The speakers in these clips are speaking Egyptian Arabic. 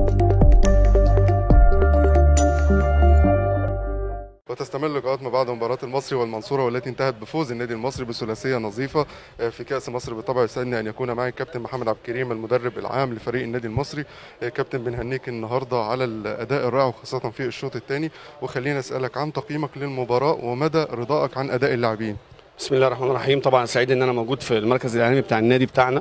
وتستمر لقاءات ما بعد مباراة المصري والمنصورة والتي انتهت بفوز النادي المصري بثلاثية نظيفة في كأس مصر بالطبع يسعدني أن يكون معي الكابتن محمد عبد الكريم المدرب العام لفريق النادي المصري كابتن بنهنيك النهاردة على الأداء الرائع وخاصة في الشوط الثاني وخلينا أسألك عن تقييمك للمباراة ومدى رضائك عن أداء اللاعبين بسم الله الرحمن الرحيم طبعا سعيد ان انا موجود في المركز الاعلامي بتاع النادي بتاعنا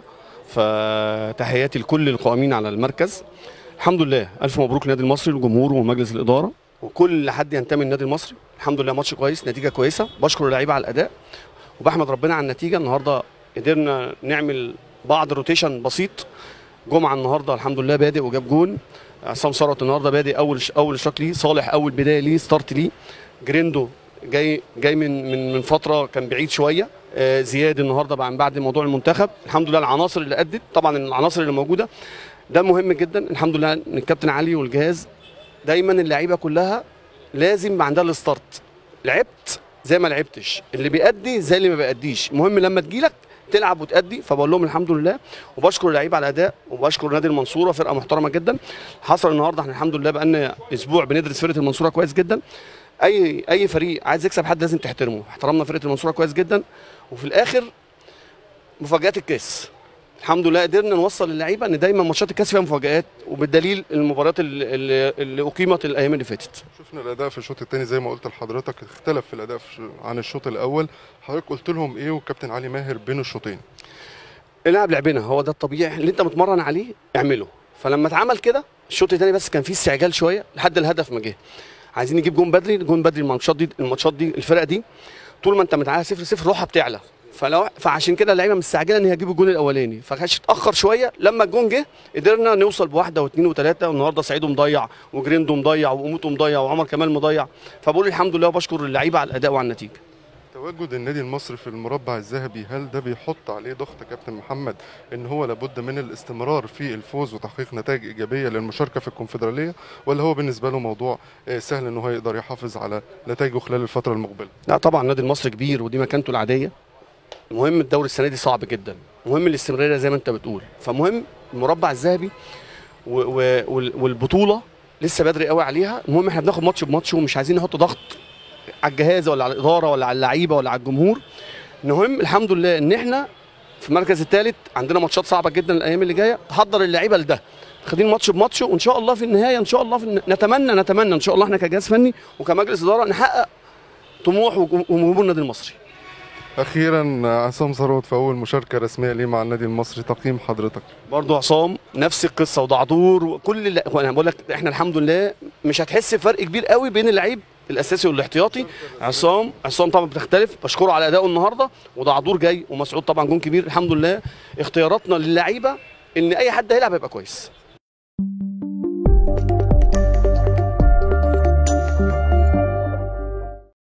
فتحياتي لكل القائمين على المركز الحمد لله الف مبروك للنادي المصري وجمهوره ومجلس الاداره وكل حد ينتمي للنادي المصري الحمد لله ماتش كويس نتيجه كويسه بشكر اللعيبه على الاداء وبحمد ربنا على النتيجه النهارده قدرنا نعمل بعض روتيشن بسيط جمعه النهارده الحمد لله بادئ وجاب جون عصام ثروت النهارده بادئ اول اول اشراك ليه صالح اول بدايه ليه ستارت ليه جريندو جاي جاي من من من فتره كان بعيد شويه آه زياد النهارده بعد بعد موضوع المنتخب الحمد لله العناصر اللي ادت طبعا العناصر اللي موجوده ده مهم جدا الحمد لله ان الكابتن علي والجهاز دايما اللعيبه كلها لازم يبقى عندها الستارت لعبت زي ما لعبتش اللي بيأدي زي اللي ما بيأديش المهم لما تجيلك تلعب وتأدي فبقول لهم الحمد لله وبشكر اللعيبه على الاداء وبشكر نادي المنصوره فرقه محترمه جدا حصل النهارده احنا الحمد لله بقالنا اسبوع بندرس فرقه المنصوره كويس جدا اي اي فريق عايز يكسب حد لازم تحترمه احترمنا فرقه المنصوره كويس جدا وفي الاخر مفاجات الكاس الحمد لله قدرنا نوصل للعيبه ان دايما ماتشات الكاس فيها مفاجات وبالدليل المباريات اللي, اللي, اللي اقيمت الايام اللي فاتت شفنا الاداء في الشوط الثاني زي ما قلت لحضرتك اختلف في الاداء عن الشوط الاول حضرتك قلت لهم ايه والكابتن علي ماهر بين الشوطين العب لعبنا هو ده الطبيعي اللي انت متمرن عليه اعمله فلما اتعمل كده الشوط الثاني بس كان فيه استعجال شويه لحد الهدف ما جه عايزين نجيب جون بدري جون بدري الماتشات دي الماتشات دي الفرقه دي طول ما انت متعادل صفر صفر روحها بتعلى فلو فعشان كده اللعيبه مستعجله ان هي تجيب الجون الاولاني فكانش اتاخر شويه لما الجون جه قدرنا نوصل بواحده واثنين وثلاثه والنهارده سعيدو مضيع وجريندو مضيع واموتو مضيع وعمر كمال مضيع فبقول الحمد لله وبشكر اللعيبه على الاداء وعلى النتيجه تواجد النادي المصري في المربع الذهبي هل ده بيحط عليه ضغط كابتن محمد ان هو لابد من الاستمرار في الفوز وتحقيق نتائج ايجابيه للمشاركه في الكونفدراليه ولا هو بالنسبه له موضوع سهل ان هو يقدر يحافظ على نتائجه خلال الفتره المقبله؟ لا طبعا النادي المصري كبير ودي مكانته العاديه المهم الدوري السنه دي صعب جدا مهم الاستمراريه زي ما انت بتقول فمهم المربع الذهبي والبطوله لسه بدري قوي عليها المهم احنا بناخد ماتش بماتش ومش عايزين نحط ضغط على الجهاز ولا على الاداره ولا على اللعيبه ولا على الجمهور المهم الحمد لله ان احنا في المركز الثالث عندنا ماتشات صعبه جدا الايام اللي جايه تحضر اللعيبه لده خدين ماتش بماتش وان شاء الله في النهايه ان شاء الله في نتمنى نتمنى ان شاء الله احنا كجهاز فني وكمجلس اداره نحقق طموح وجمهور النادي المصري اخيرا عصام ثروت في اول مشاركه رسميه ليه مع النادي المصري تقييم حضرتك برضه عصام نفس القصه ودعدور وكل اللي انا بقول لك احنا الحمد لله مش هتحس بفرق كبير قوي بين اللعيب الاساسي والاحتياطي عصام عصام طبعا بتختلف بشكره على ادائه النهارده ودعدور جاي ومسعود طبعا جون كبير الحمد لله اختياراتنا للعيبه ان اي حد هيلعب هيبقى كويس